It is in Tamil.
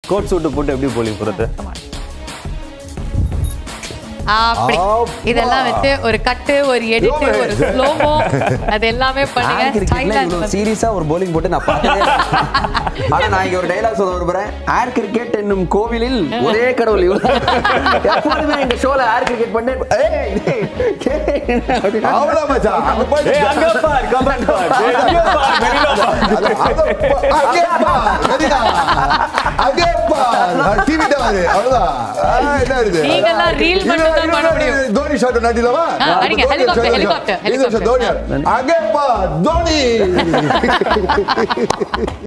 கோட் சூட்டு போட்டு எப்படி போலிங் போறது அப்படி அப்பா. இதெல்லாம் வச்சு ஒரு கட்டு ஒரு எடிட் யோகேஷ். ஒரு ஸ்லோமோ அது எல்லாமே பண்ணுங்க ஏர் கிரிக்கெட்ல ஸ்டைலா இவ்வளவு சீரியஸா ஒரு bowling போட்டு நான் பார்த்ததே இல்ல. ஆனா நான் இங்க ஒரு டைலாக் சொல்ல விரும்புறேன் ஏர் கிரிக்கெட் என்னும் கோவிலில் ஒரே கடவுள் இவ்வளவு எப்போதுமே எங்க ஷோல ஏர் கிரிக்கெட் பண்ணி ஏய், டேய், டேய், அப்படின்னா, அவ்வளவுதான் மச்சான் அங்க போய் ஏய் அங்க பார் கமெண்ட் பார் ஏய், அங்க பார் மெரினா பார் அது- அது ப- அங்கே பார், சரிதா? அங்கே பார். நான் TV தான் அது, அவ்வளவுதான். ஆ, என்ன இது? நீங்கெல்லாம் reel இது- மட்டும் தான் இது- பண்ண முடியும். தோனி ஷாட் நடிலவா ஆ, அடிங்க. helicopter, helicopter, இது helicopter. தோனி அங்கே பார், தோனி